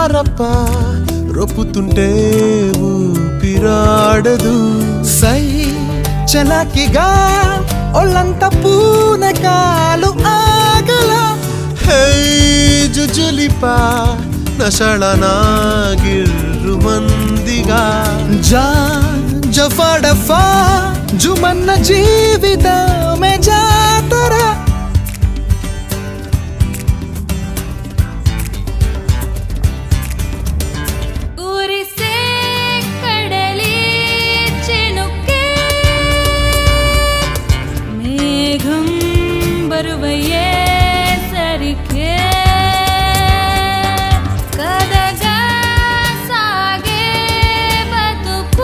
రప్ప రొప్పుతుంటే ఊపిరాడదు సై చలాకిగా ఒళ్ళంత పూనకాలు ఆగల హే జుజులిపా నషళ నాగిర్రు మందిగా జా జఫడఫా జుమన్న జీవితమే జాతర ఊరిసే కడలి చెనుకే మేఘం బరువయ్యే సరికే కదగా సాగే బతుకు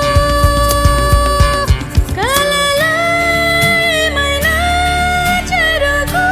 కలలా ఏమైనా జరుగు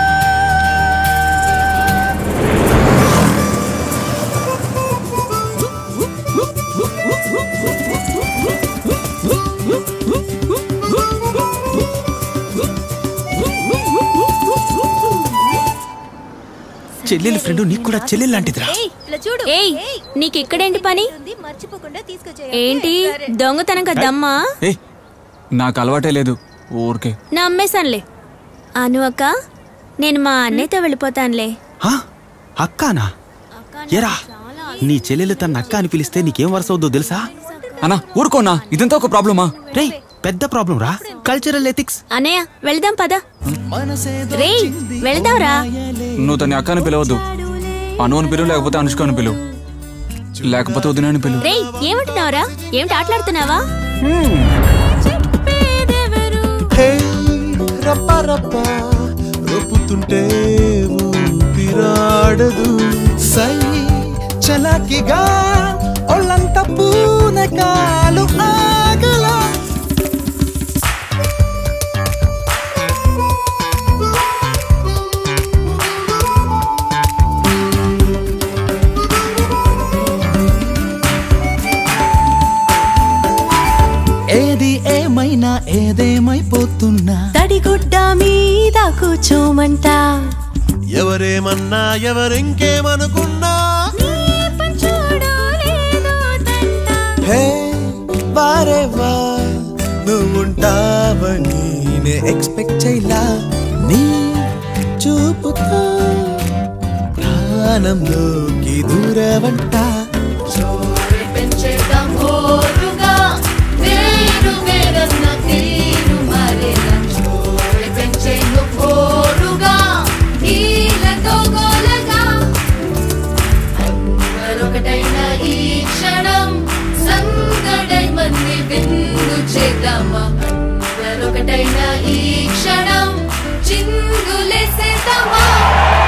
చెల్లెలి ఫ్రెండ్ నీకు కూడా చెల్లెలు లాంటిదిరా ఏయ్ నీకు ఇక్కడేంటి పని మర్చిపోకుండా తీసుకొచ్చే ఏంటి దొంగతనంగా దమ్మా ఏ నాకు అలవాటే లేదు ఊరికే నమ్మేశానులే అను అక్క నేను మా అన్నయ్యతో వెళ్ళిపోతానులే హా? అక్కానా ఎరా నీ చెల్లెలు తన అక్క అని పిలిస్తే నీకేం వరస అవుద్దో తెలుసా అన్నా ఊరుకోనా ఇదంతా ఒక ప్రాబ్లమా రేయ్ పెద్ద ప్రాబ్లం రా కల్చరల్ ఎథిక్స్ అన్నయ్య వెళ్దాం పద రేయ్ వెళ్దాంరా నువ్వు తన అక్కని పిలవద్దు అను అని పిలువు లేకపోతే అనుష్క అని పిలువు లేకపోతే వదిన అని పిలువు రేయ్ ఏమంటున్నావురా ఏమిటి ఆటలాడుతున్నావా హే రప్ప రప్ప రొప్పుతుంటే ఊపిరాడదు సై చలాకిగా ఒళ్ళంత పూనకాలు ఆగల ఏది ఏమైనా ఏదేమైపోతున్నా తడిగుడ్డ మీద కూర్చోమంట ఎవరేమన్నా ఎవరింకేమనుకున్నా హే వారే వా నువ్వుంటావని నే ఎక్స్పెక్ట్ చేయలా నీ చూపుతో ప్రాణంలోకి దూరవంట పెంచేద్దాం హోరుగా వేరు వేరన్న తీరు మరేలా చోరే పెంచేను హోరుగా నీలతో గోలగా అందరొకటైన ఈ క్షణం సందడై మంది విందు చేద్దామా అందరొకటైన ఈ క్షణం చిందులేసేద్దామా